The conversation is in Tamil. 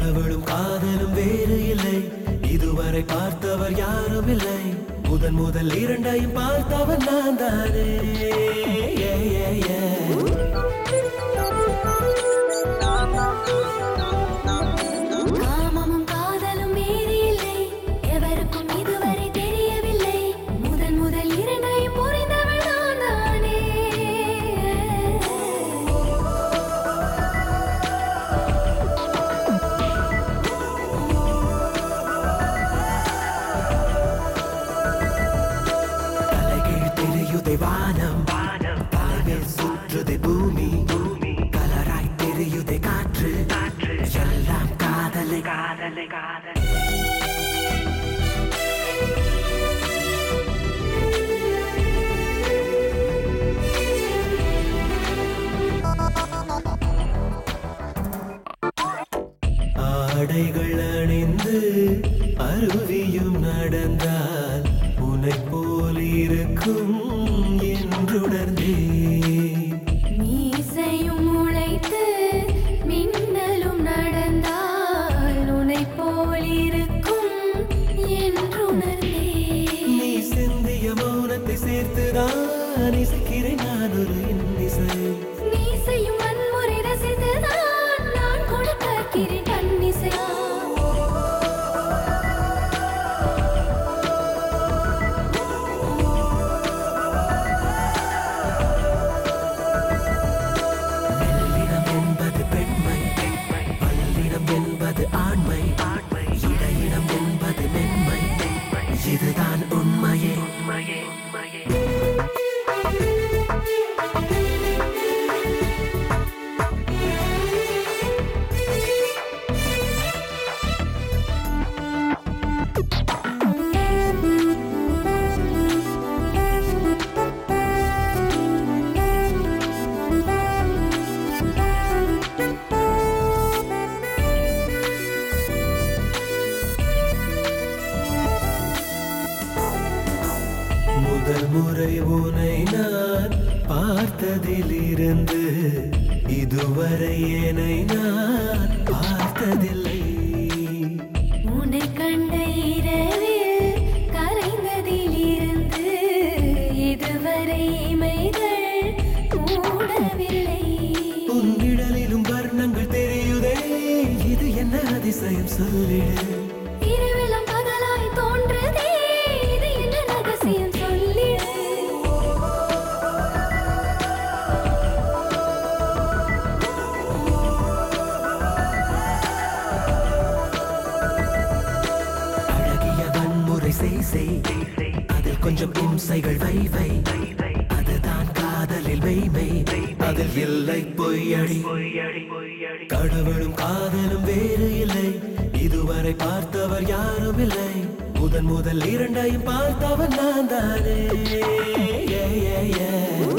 கடவுளும் காதலும் வேறு இல்லை இதுவரை பார்த்தவர் யாரும் இல்லை முதன் முதல் இரண்டையும் பார்த்தவன் நான் தானே Yeah, yeah, yeah. காமமும் காதலும் வேறு இல்லை எவருக்கும் இதுவரை தெரியவில்லை முதன் முதல் இரண்டையும் புரிந்தவள் நான் தானே தலைகீழ் தெரியுதை வானம் தலைமேல் சுற்றுதை பூமி கலராய் தெரியுதை காற்று எல்லாம் காதலை காதலை காதல் ஆடைகள் அணிந்து அருவியும் நடந்தால் உனை போல் இருக்கும் என்றுணர்ந்தேன் மீசையும் முளைத்து மின்னலும் நடந்தால் உனை போல் இருக்கும் என்றுணர்ந்தேன் நீ சிந்திய மௌனத்தை சேர்த்துதான் இசைக்கிறேன் நான் ஒரு இன்னிசை மீசையும் வன்முறை ரசித்துதான் நான் கொடுக்கிறேன் கண்ணிசையா மெல்லினம் என்பது பெண்மை பல்லினம் என்பது ஆண்மை இடையினம் என்பது மென்மை இதுதான் உண்மையே உண்மையே உண்மையே முதல் முறை உனை நான் பார்த்ததிலிருந்து இதுவரை என்னை நான் பார்த்ததில்லை உன்னை கண்ட இரவில் கரைந்ததிலிருந்து இதுவரை இமைகள் மூடவில்லை உன்னிடலிலும் வர்ணங்கள் தெரியுதே இது என்ன அதிசயம் சொல்லிடு இரவிலும் பகலாய் தோன்றுதே இது என்ன ரகசியம் சொல்லிடு அழகிய வன்முறை செய் செய் அதில் கொஞ்சம் இம்சைகள் வை வை அதுதான் காதலில் மெய்மை அதில் இல்லை பொய்யடி கடவுளும் காதலும் வேறு இல்லை இதுவரை பார்த்தவர் யாரும் இல்லை முதன் முதல் இரண்டையும் பார்த்தவன் நான் தானே Yeah, yeah, yeah.